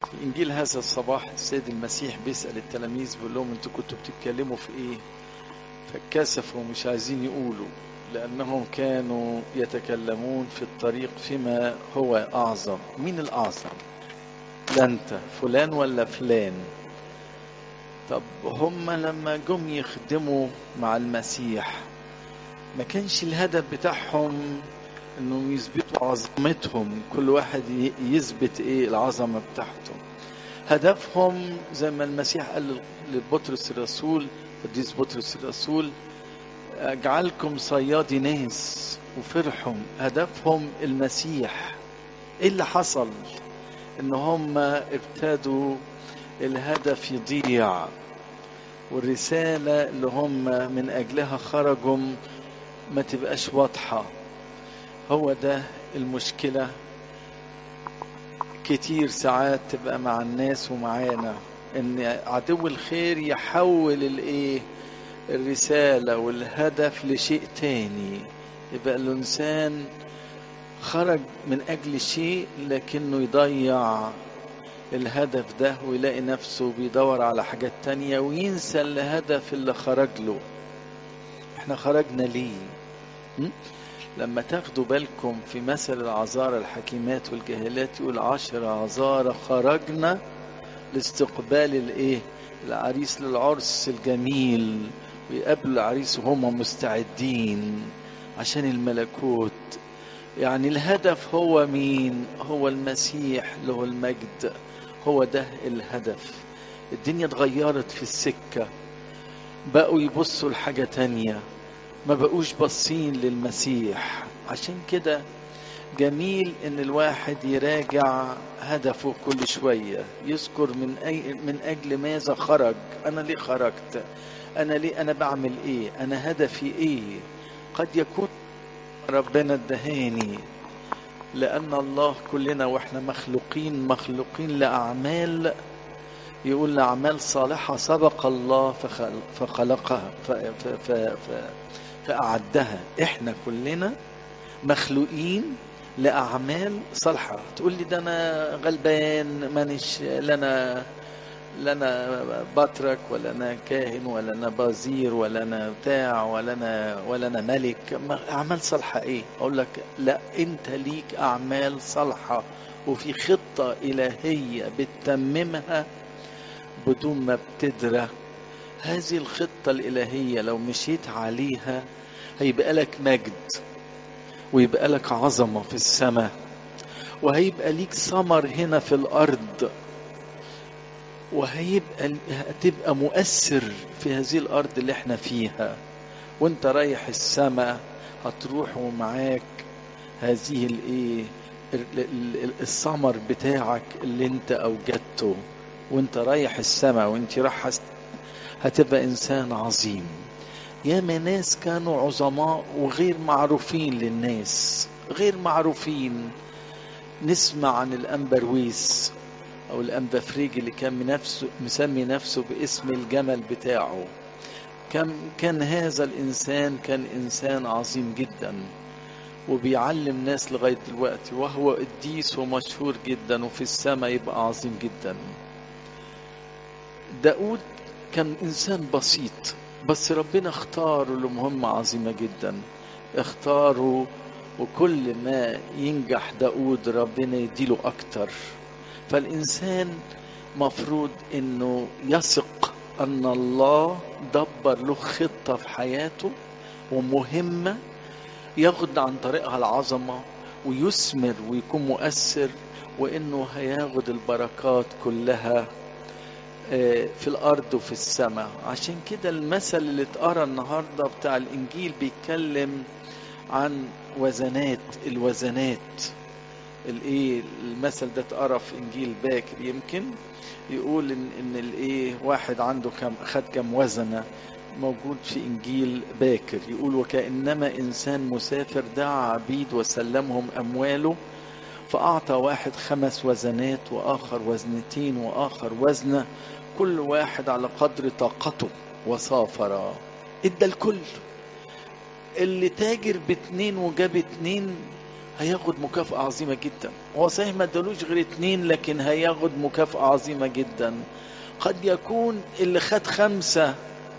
في إنجيل هذا الصباح السيد المسيح بيسأل التلاميذ بيقول لهم أنتوا كنتوا بتتكلموا في إيه؟ فاتكسفوا مش عايزين يقولوا لأنهم كانوا يتكلمون في الطريق فيما هو أعظم مين الأعظم؟ لا أنت فلان ولا فلان طب هم لما جم يخدموا مع المسيح ما كانش الهدف بتاعهم انهم يثبتوا عظمتهم كل واحد يثبت ايه العظمه بتاعته هدفهم زي ما المسيح قال لبطرس الرسول قديس بطرس الرسول اجعلكم صيادي ناس وفرحوا هدفهم المسيح ايه اللي حصل ان هم ابتدوا الهدف يضيع والرسالة اللي هم من أجلها خرجوا ما تبقاش واضحة هو ده المشكلة كتير ساعات تبقى مع الناس ومعانا ان عدو الخير يحول الايه الرسالة والهدف لشيء تاني يبقى الانسان خرج من اجل شيء لكنه يضيع الهدف ده ويلاقي نفسه بيدور على حاجات تانية وينسى الهدف اللي خرج له احنا خرجنا ليه م? لما تاخدوا بالكم في مثل العذارى الحكيمات والجاهلات يقول عشر عذارى خرجنا لاستقبال الايه العريس للعرس الجميل ويقابلوا العريس وهم مستعدين عشان الملكوت يعني الهدف هو مين هو المسيح له المجد هو ده الهدف الدنيا اتغيرت في السكة بقوا يبصوا لحاجة تانية ما بقوش باصين للمسيح عشان كده جميل ان الواحد يراجع هدفه كل شوية يذكر من أي من اجل ماذا خرج انا ليه خرجت انا ليه انا بعمل ايه انا هدفي ايه قد يكون ربنا ادهاني لأن الله كلنا وإحنا مخلوقين مخلوقين لأعمال يقول لأعمال صالحة سبق الله فخلقها فأعدها إحنا كلنا مخلوقين لأعمال صالحة تقول لي ده أنا غلبان مانيش لنا لا انا بطرك ولا انا كاهن ولا انا بازير ولا انا بتاع ولا انا ولا انا ملك اعمال صالحه ايه اقول لك لا انت ليك اعمال صالحه وفي خطه الهيه بتتممها بدون ما بتدرى هذه الخطه الالهيه لو مشيت عليها هيبقى لك مجد ويبقى لك عظمه في السماء وهيبقى ليك ثمر هنا في الارض وهيبقى هتبقى مؤثر في هذه الارض اللي احنا فيها وانت رايح السماء هتروح ومعاك هذه الايه الثمر بتاعك اللي انت اوجدته وانت رايح السماء وانت رايح هتبقى انسان عظيم ياما ناس كانوا عظماء وغير معروفين للناس غير معروفين نسمع عن الأنبرويس او الانبافريج اللي كان نفسه مسمي نفسه باسم الجمل بتاعه كان كان هذا الانسان كان انسان عظيم جدا وبيعلم ناس لغايه دلوقتي وهو قديس ومشهور جدا وفي السماء يبقى عظيم جدا داود كان انسان بسيط بس ربنا اختاره لمهمه عظيمه جدا اختاره وكل ما ينجح داود ربنا يديله اكتر فالإنسان مفروض إنه يثق أن الله دبر له خطة في حياته ومهمة ياخد عن طريقها العظمة ويثمر ويكون مؤثر وإنه هياخد البركات كلها في الأرض وفي السماء عشان كده المثل اللي اتقرا النهاردة بتاع الإنجيل بيتكلم عن وزنات الوزنات الايه المثل ده اتقرا في انجيل باكر يمكن يقول ان ان الايه واحد عنده كم خد كم وزنه موجود في انجيل باكر يقول وكانما انسان مسافر دعا عبيد وسلمهم امواله فاعطى واحد خمس وزنات واخر وزنتين واخر وزنه كل واحد على قدر طاقته وسافر ادى الكل اللي تاجر باتنين وجاب اتنين هياخد مكافأة عظيمة جدا هو صحيح ما ادالوش غير اتنين لكن هياخد مكافأة عظيمة جدا قد يكون اللي خد خمسة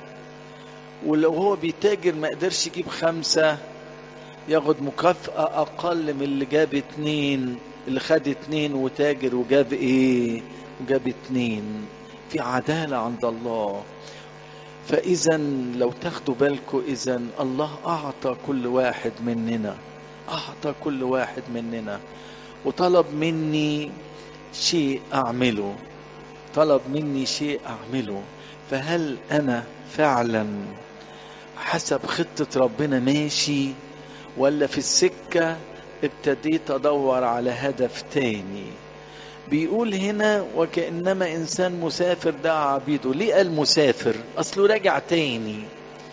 ولو هو بيتاجر ما قدرش يجيب خمسة ياخد مكافأة أقل من اللي جاب اتنين اللي خد اتنين وتاجر وجاب ايه وجاب اتنين في عدالة عند الله فإذا لو تاخدوا بالكم إذا الله أعطى كل واحد مننا أعطى كل واحد مننا وطلب مني شيء أعمله طلب مني شيء أعمله فهل أنا فعلا حسب خطة ربنا ماشي ولا في السكة ابتديت أدور على هدف تاني بيقول هنا وكأنما إنسان مسافر دعا عبيده ليه قال مسافر أصله راجع تاني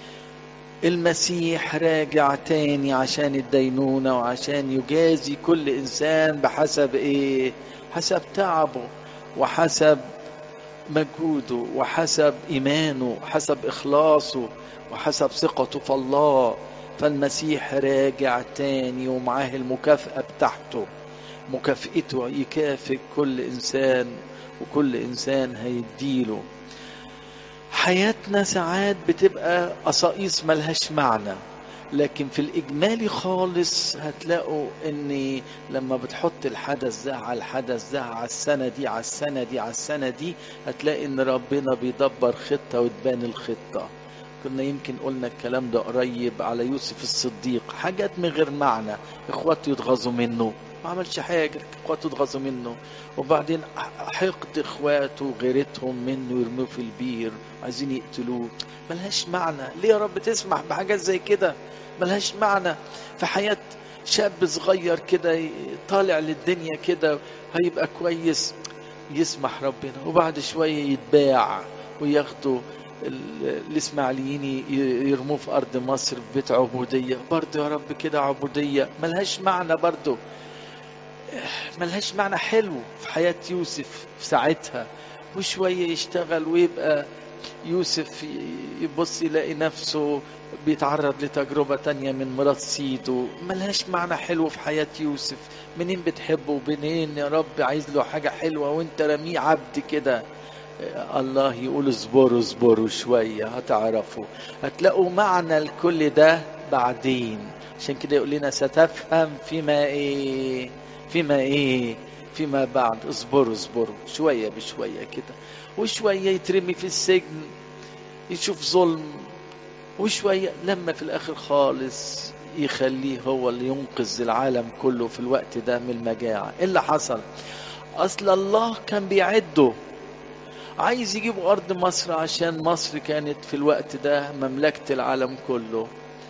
المسيح راجع تاني عشان الدينونة وعشان يجازي كل إنسان بحسب إيه حسب تعبه وحسب مجهوده وحسب إيمانه وحسب إخلاصه وحسب ثقته في الله فالمسيح راجع تاني ومعاه المكافأة بتاعته مكافئته يكافئ كل إنسان وكل إنسان هيديله حياتنا ساعات بتبقى قصائص ملهاش معنى لكن في الإجمالي خالص هتلاقوا إن لما بتحط الحدث ده على الحدث ده على السنة دي على السنة دي على السنة دي هتلاقي إن ربنا بيدبر خطة وتبان الخطة كنا يمكن قلنا الكلام ده قريب على يوسف الصديق حاجات من غير معنى اخواته يتغاظوا منه ما عملش حاجة اخواته يتغاظوا منه وبعدين حقد اخواته غيرتهم منه يرموه في البير عايزين يقتلوه ملهاش معنى ليه يا رب تسمح بحاجات زي كده ملهاش معنى في حياة شاب صغير كده طالع للدنيا كده هيبقى كويس يسمح ربنا وبعد شوية يتباع وياخدوا الاسماعيليين يرموه في ارض مصر في بيت عبوديه برضه يا رب كده عبوديه ملهاش معنى برضه ملهاش معنى حلو في حياه يوسف في ساعتها وشويه يشتغل ويبقى يوسف يبص يلاقي نفسه بيتعرض لتجربة تانية من مرات سيده ملهاش معنى حلو في حياة يوسف منين بتحبه ومنين يا رب عايز له حاجة حلوة وانت رميه عبد كده الله يقول اصبروا اصبروا شوية هتعرفوا هتلاقوا معنى الكل ده بعدين عشان كده يقول لنا ستفهم فيما ايه فيما ايه فيما بعد اصبروا اصبروا شوية بشوية كده وشوية يترمي في السجن يشوف ظلم وشوية لما في الآخر خالص يخليه هو اللي ينقذ العالم كله في الوقت ده من المجاعة إيه اللي حصل أصل الله كان بيعده عايز يجيبوا أرض مصر عشان مصر كانت في الوقت ده مملكة العالم كله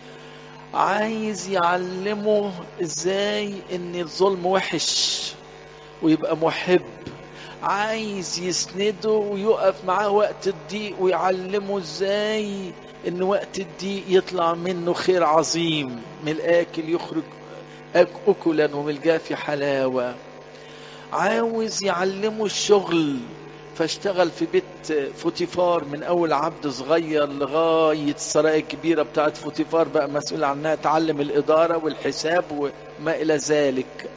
عايز يعلمه ازاي ان الظلم وحش ويبقى محب عايز يسنده ويقف معاه وقت الضيق ويعلمه ازاي ان وقت الضيق يطلع منه خير عظيم من الاكل يخرج اكلا ومن الجافي حلاوه عاوز يعلمه الشغل فاشتغل في بيت فوتيفار من اول عبد صغير لغايه السرايا الكبيره بتاعت فوتيفار بقى مسؤول عنها تعلم الاداره والحساب وما الى ذلك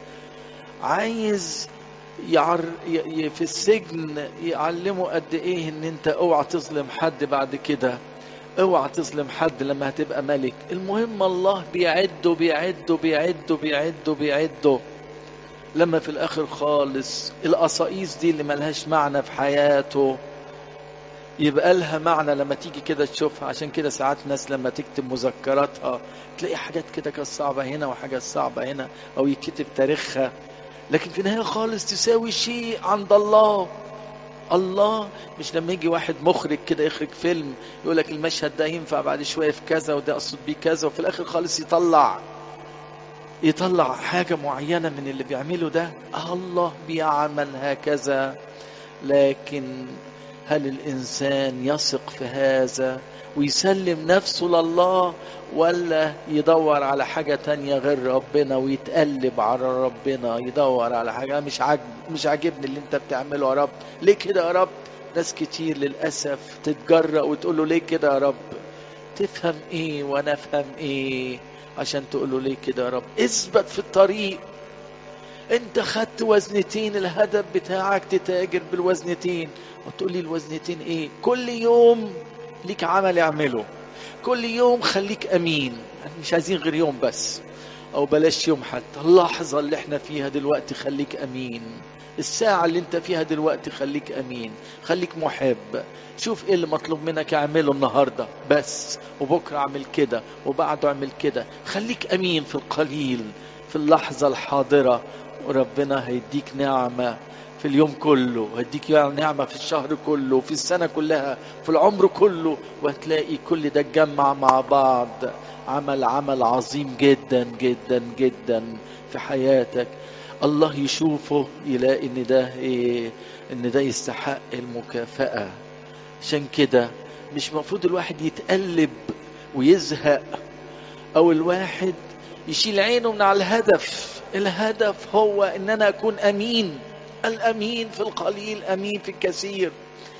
عايز يعر في السجن يعلمه قد ايه ان انت اوعى تظلم حد بعد كده اوعى تظلم حد لما هتبقى ملك المهم الله بيعده بيعده بيعده بيعده بيعده لما في الاخر خالص القصايص دي اللي ملهاش معنى في حياته يبقى لها معنى لما تيجي كده تشوفها عشان كده ساعات ناس لما تكتب مذكراتها تلاقي حاجات كده كانت صعبة هنا وحاجات صعبة هنا أو يكتب تاريخها لكن في النهاية خالص تساوي شيء عند الله الله مش لما يجي واحد مخرج كده يخرج فيلم يقول لك المشهد ده ينفع بعد شوية في كذا وده أقصد بيه كذا وفي الآخر خالص يطلع يطلع حاجة معينة من اللي بيعمله ده الله بيعمل هكذا لكن هل الإنسان يثق في هذا ويسلم نفسه لله ولا يدور على حاجة تانية غير ربنا ويتقلب على ربنا يدور على حاجة مش عاجب مش عاجبني اللي انت بتعمله يا رب ليه كده يا رب ناس كتير للأسف تتجرأ وتقول له ليه كده يا رب تفهم ايه وانا افهم ايه عشان تقول له ليه كده يا رب اثبت في الطريق انت خدت وزنتين الهدف بتاعك تتاجر بالوزنتين وتقول لي الوزنتين ايه كل يوم ليك عمل اعمله كل يوم خليك امين مش عايزين غير يوم بس او بلاش يوم حتى اللحظة اللي احنا فيها دلوقتي خليك امين الساعة اللي انت فيها دلوقتي خليك امين خليك محب شوف ايه اللي مطلوب منك اعمله النهاردة بس وبكرة اعمل كده وبعده اعمل كده خليك امين في القليل في اللحظة الحاضرة وربنا هيديك نعمة في اليوم كله هيديك نعمة في الشهر كله في السنة كلها في العمر كله وهتلاقي كل ده اتجمع مع بعض عمل عمل عظيم جدا جدا جدا في حياتك الله يشوفه يلاقي ان ده ايه ان ده يستحق المكافأة عشان كده مش مفروض الواحد يتقلب ويزهق او الواحد يشيل عينه من على الهدف الهدف هو ان انا اكون امين الامين في القليل امين في الكثير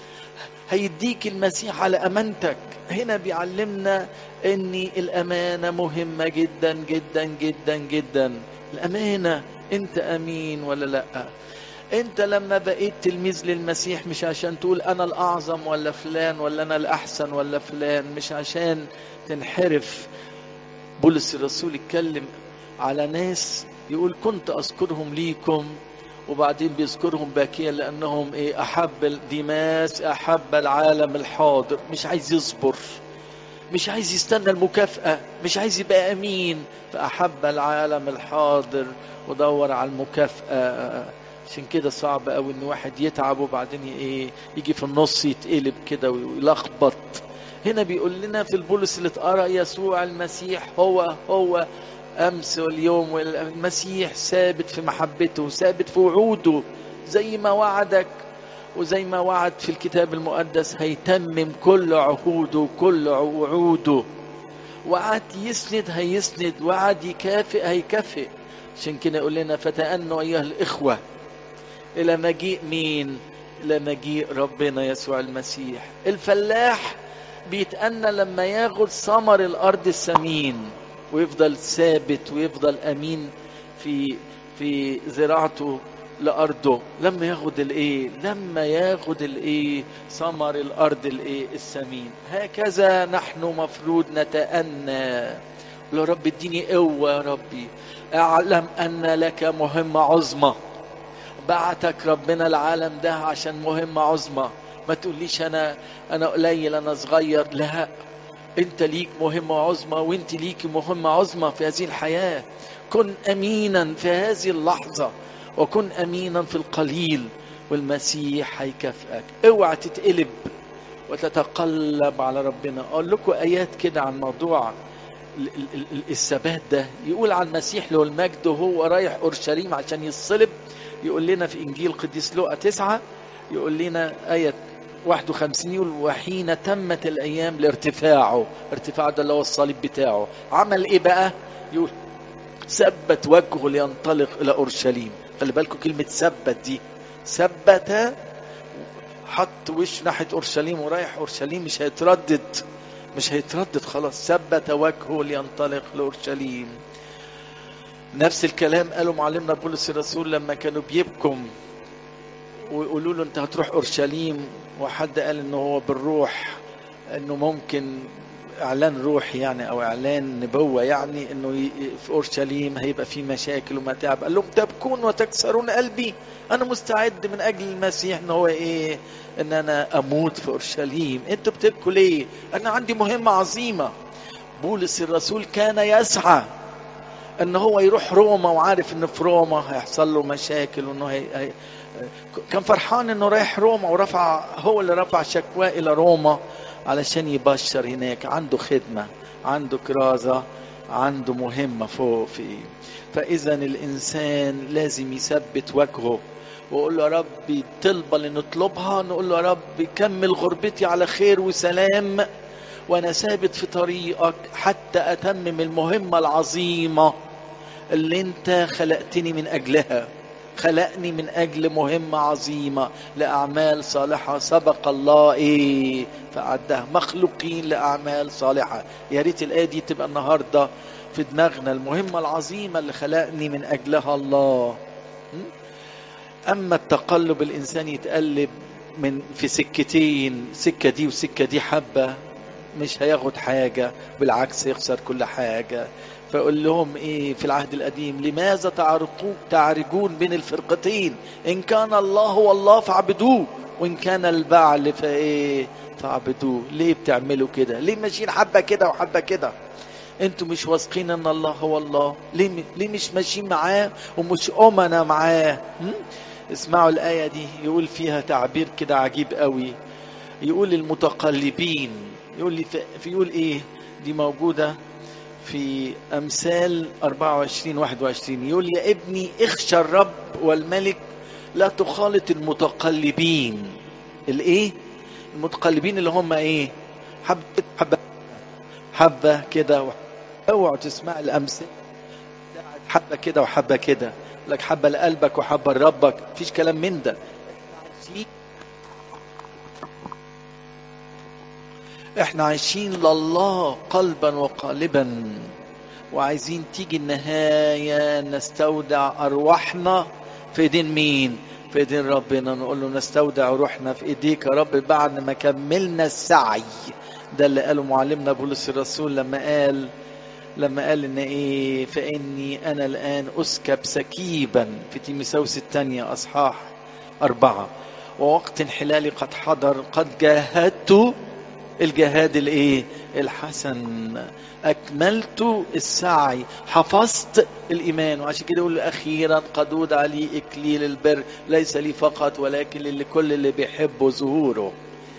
هيديك المسيح على امانتك هنا بيعلمنا ان الامانه مهمه جدا جدا جدا جدا الامانه انت امين ولا لا انت لما بقيت تلميذ للمسيح مش عشان تقول انا الاعظم ولا فلان ولا انا الاحسن ولا فلان مش عشان تنحرف بولس الرسول يتكلم على ناس يقول كنت اذكرهم ليكم وبعدين بيذكرهم باكيا لانهم ايه احب ديماس احب العالم الحاضر مش عايز يصبر مش عايز يستنى المكافأة مش عايز يبقى أمين فأحب العالم الحاضر ودور على المكافأة عشان كده صعب قوي ان واحد يتعب وبعدين ايه يجي في النص يتقلب كده ويلخبط هنا بيقول لنا في البولس اللي اتقرا يسوع المسيح هو هو امس واليوم والمسيح ثابت في محبته ثابت في وعوده زي ما وعدك وزي ما وعد في الكتاب المقدس هيتمم كل عهوده وكل وعوده وعد يسند هيسند وعد يكافئ هيكافئ عشان كده يقول لنا فتأنوا أيها الإخوة إلى مجيء مين؟ إلى مجيء ربنا يسوع المسيح الفلاح بيتأنى لما ياخد ثمر الأرض السمين ويفضل ثابت ويفضل أمين في في زراعته لأرضه لما ياخد الإيه؟ لما ياخد الإيه؟ ثمر الأرض الإيه؟ السمين هكذا نحن مفروض نتأنى يا رب اديني قوة يا ربي اعلم أن لك مهمة عظمى بعتك ربنا العالم ده عشان مهمة عظمى ما تقوليش أنا أنا قليل أنا صغير لا أنت ليك مهمة عظمى وأنت ليك مهمة عظمى في هذه الحياة كن أمينا في هذه اللحظة وكن أمينا في القليل والمسيح هيكافئك اوعى تتقلب وتتقلب على ربنا اقول لكم ايات كده عن موضوع الثبات ده يقول عن المسيح له المجد وهو رايح اورشليم عشان يصلب يقول لنا في انجيل قديس لوقا تسعة يقول لنا آية 51 يقول وحين تمت الايام لارتفاعه ارتفاع ده اللي هو الصليب بتاعه عمل ايه بقى يقول ثبت وجهه لينطلق الى اورشليم خلي بالكم كلمه ثبت دي ثبت حط وش ناحيه اورشليم ورايح اورشليم مش هيتردد مش هيتردد خلاص ثبت وجهه لينطلق لاورشليم نفس الكلام قاله معلمنا بولس الرسول لما كانوا بيبكوا ويقولوا له انت هتروح اورشليم وحد قال انه هو بالروح انه ممكن اعلان روحي يعني او اعلان نبوه يعني انه في اورشليم هيبقى في مشاكل ومتاعب قال لهم تبكون وتكسرون قلبي انا مستعد من اجل المسيح ان هو ايه ان انا اموت في اورشليم انتوا بتبكوا ليه انا عندي مهمه عظيمه بولس الرسول كان يسعى ان هو يروح روما وعارف ان في روما هيحصل له مشاكل وانه هي... هي... كان فرحان انه رايح روما ورفع هو اللي رفع شكواه الى روما علشان يبشر هناك عنده خدمة عنده كرازة عنده مهمة فوق في فإذا الإنسان لازم يثبت وجهه ويقول له يا ربي طلبة اللي نطلبها نقول له يا رب كمل غربتي على خير وسلام وأنا ثابت في طريقك حتى أتمم المهمة العظيمة اللي أنت خلقتني من أجلها خلقني من أجل مهمة عظيمة لأعمال صالحة سبق الله إيه فأعدها مخلوقين لأعمال صالحة يا ريت الآية دي تبقى النهاردة في دماغنا المهمة العظيمة اللي خلقني من أجلها الله اما التقلب الانسان يتقلب من في سكتين سكه دي وسكه دي حبه مش هياخد حاجه بالعكس يخسر كل حاجه فقول لهم ايه في العهد القديم لماذا تعرقوا تعرجون بين الفرقتين ان كان الله هو الله فاعبدوه وان كان البعل فايه فاعبدوه ليه بتعملوا كده ليه ماشيين حبه كده وحبه كده انتوا مش واثقين ان الله هو الله ليه ليه مش ماشيين معاه ومش امنا معاه اسمعوا الايه دي يقول فيها تعبير كده عجيب قوي يقول المتقلبين يقول لي في يقول ايه دي موجوده في امثال 24 21 يقول يا ابني اخشى الرب والملك لا تخالط المتقلبين الايه المتقلبين اللي هم ايه حبه حبه حبه كده اوعوا تسمع الامثال حبه كده وحبه كده لك حبه لقلبك وحبه لربك مفيش كلام من ده احنا عايشين لله قلبا وقالبا وعايزين تيجي النهاية نستودع أرواحنا في ايدين مين في ايدين ربنا نقول له نستودع روحنا في ايديك يا رب بعد ما كملنا السعي ده اللي قاله معلمنا بولس الرسول لما قال لما قال ان ايه فاني انا الان اسكب سكيبا في تيمساوس الثانية اصحاح اربعة ووقت انحلالي قد حضر قد جاهدت الجهاد الايه الحسن اكملت السعي حفظت الايمان وعشان كده يقول اخيرا قد وضع لي اكليل البر ليس لي فقط ولكن لكل اللي بيحبوا ظهوره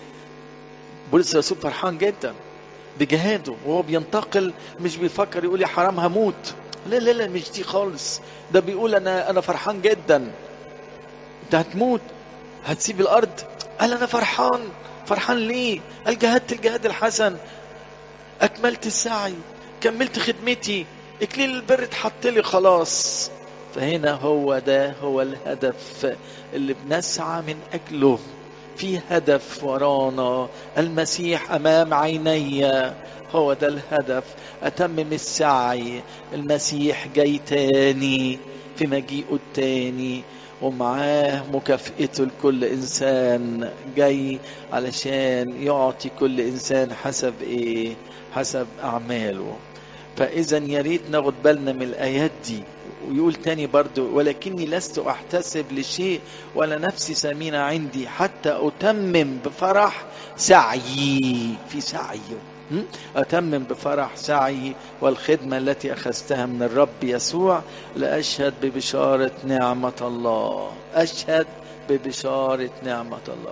بولس الرسول فرحان جدا بجهاده وهو بينتقل مش بيفكر يقول يا حرام هموت لا لا لا مش دي خالص ده بيقول انا انا فرحان جدا انت هتموت هتسيب الارض قال انا فرحان فرحان ليه قال جهدت الجهاد الحسن اكملت السعي كملت خدمتي اكليل البر اتحط لي خلاص فهنا هو ده هو الهدف اللي بنسعى من اجله في هدف ورانا المسيح امام عيني هو ده الهدف اتمم السعي المسيح جاي تاني في مجيئه التاني ومعاه مكافئته لكل انسان جاي علشان يعطي كل انسان حسب ايه حسب اعماله فاذا يا ريت ناخد بالنا من الايات دي ويقول تاني برضو ولكني لست احتسب لشيء ولا نفسي ثمينة عندي حتى اتمم بفرح سعيي في سعي أتمم بفرح سعي والخدمة التي أخذتها من الرب يسوع لأشهد ببشارة نعمة الله أشهد ببشارة نعمة الله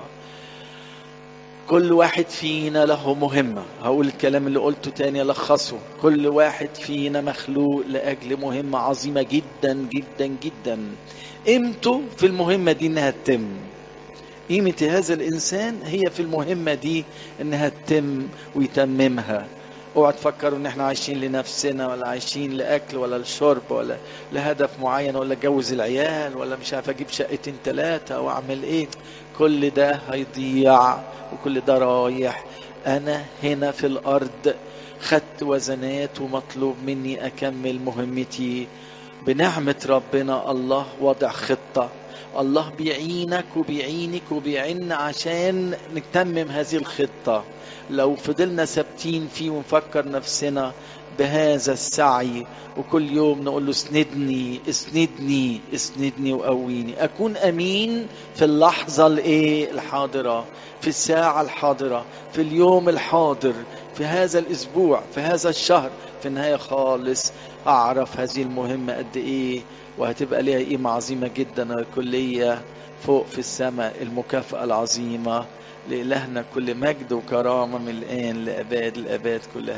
كل واحد فينا له مهمة هقول الكلام اللي قلته تاني ألخصه كل واحد فينا مخلوق لأجل مهمة عظيمة جدا جدا جدا قيمته في المهمة دي إنها تتم قيمة هذا الإنسان هي في المهمة دي إنها تتم ويتممها اوعى تفكروا ان احنا عايشين لنفسنا ولا عايشين لاكل ولا لشرب ولا لهدف معين ولا اتجوز العيال ولا مش عارف اجيب شقتين ثلاثه واعمل ايه كل ده هيضيع وكل ده رايح انا هنا في الارض خدت وزنات ومطلوب مني اكمل مهمتي بنعمه ربنا الله وضع خطه الله بيعينك وبيعينك وبيعين عشان نتمم هذه الخطة لو فضلنا ثابتين فيه ونفكر نفسنا بهذا السعي وكل يوم نقول له اسندني اسندني اسندني وقويني اكون امين في اللحظة الايه الحاضرة في الساعة الحاضرة في اليوم الحاضر في هذا الاسبوع في هذا الشهر في النهاية خالص اعرف هذه المهمة قد ايه وهتبقى ليها قيمة عظيمة جدا الكلية فوق في السماء المكافأة العظيمة لإلهنا كل مجد وكرامة من الآن لأباد الأباد كلها